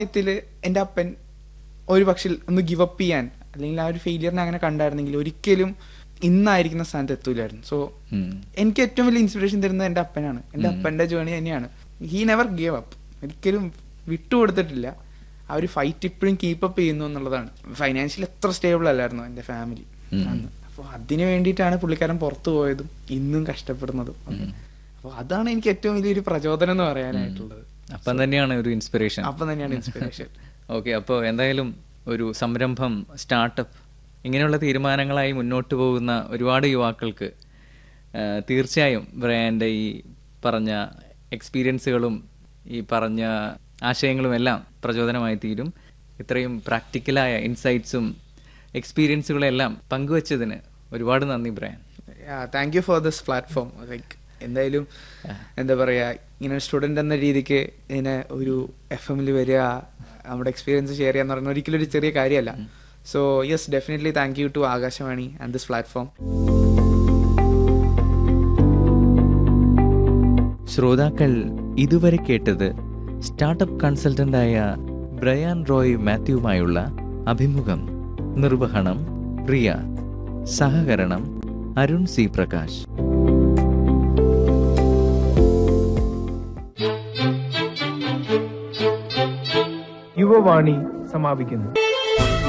ഇതില് എൻ്റെ അപ്പൻ ഒരു പക്ഷെ ഒന്ന് ഗിവ് അപ്പ് ചെയ്യാൻ അല്ലെങ്കിൽ ആ ഒരു ഫെയിലിയറിനെ അങ്ങനെ കണ്ടായിരുന്നെങ്കിൽ ഒരിക്കലും ഇന്നായിരിക്കുന്ന സ്ഥാനത്ത് എത്തൂലായിരുന്നു സോ ഉം. എനിക്ക് ഏറ്റവും വലിയ ഇൻസ്പിറേഷൻ തരുന്നത് എൻ്റെ അപ്പനാണ് എൻ്റെ അപ്പൻ്റെ ജേണി തന്നെയാണ് ഹീ നെവർ ഗേവ് അപ്പ് ഒരിക്കലും വിട്ടുകൊടുത്തിട്ടില്ല ആ ഒരു ഫൈറ്റ് ഇപ്പോഴും കീപ്പ് അപ്പ് ചെയ്യുന്നു എന്നുള്ളതാണ് ഫൈനാൻഷ്യലി എത്ര സ്റ്റേബിൾ അല്ലായിരുന്നു എൻ്റെ ഫാമിലി ഉം. അന്ന് അപ്പോൾ അതിന് വേണ്ടിയിട്ടാണ് പുള്ളിക്കാരൻ പുറത്തു പോയതും ഇന്നും കഷ്ടപ്പെടുന്നതും അപ്പോൾ അതാണ് എനിക്ക് ഏറ്റവും വലിയൊരു പ്രചോദനം എന്ന് പറയാനായിട്ടുള്ളത് അപ്പം തന്നെയാണ് ഒരു ഇൻസ്പിറേഷൻ അപ്പം തന്നെയാണ് ഇൻസ്പിറേഷൻ ഓക്കെ അപ്പോൾ എന്തായാലും ഒരു സംരംഭം സ്റ്റാർട്ടപ്പ് ഇങ്ങനെയുള്ള തീരുമാനങ്ങളായി മുന്നോട്ട് പോകുന്ന ഒരുപാട് യുവാക്കൾക്ക് ആ, തീർച്ചയായും ബ്രയാൻ്റെ ഈ പറഞ്ഞ എക്സ്പീരിയൻസുകളും ഈ പറഞ്ഞ ആശയങ്ങളും എല്ലാം പ്രചോദനമായി തീരും ഇത്രയും പ്രാക്ടിക്കലായ ഇൻസൈറ്റ്സും എക്സ്പീരിയൻസുകളും എല്ലാം പങ്കുവച്ചതിന് ഒരുപാട് നന്ദി Brian thank you for this platform like എന്തായാലും എന്താ പറയാ ഇങ്ങനെ സ്റ്റുഡന്റ് എന്ന രീതിക്ക് ഇങ്ങനെ ഒരു എഫ് എമ്മിൽ വരിക നമ്മുടെ എക്സ്പീരിയൻസ് ഷെയർ ചെയ്യാന്ന് പറയുന്നത് ഒരിക്കലും ഒരു ചെറിയ കാര്യമല്ല so yes definitely thank you to Akashvani and this platform ശ്രോതാക്കൾ ഇതുവരെ കേട്ടത് സ്റ്റാർട്ടപ്പ് കൺസൾട്ടന്റായ ബ്രയാൻ റോയ് മാത്യുവുമായുള്ള അഭിമുഖം നിർവഹണം റിയ സഹകരണം അരുൺ സി പ്രകാശ് യുവവാണി സമാപിക്കുന്നു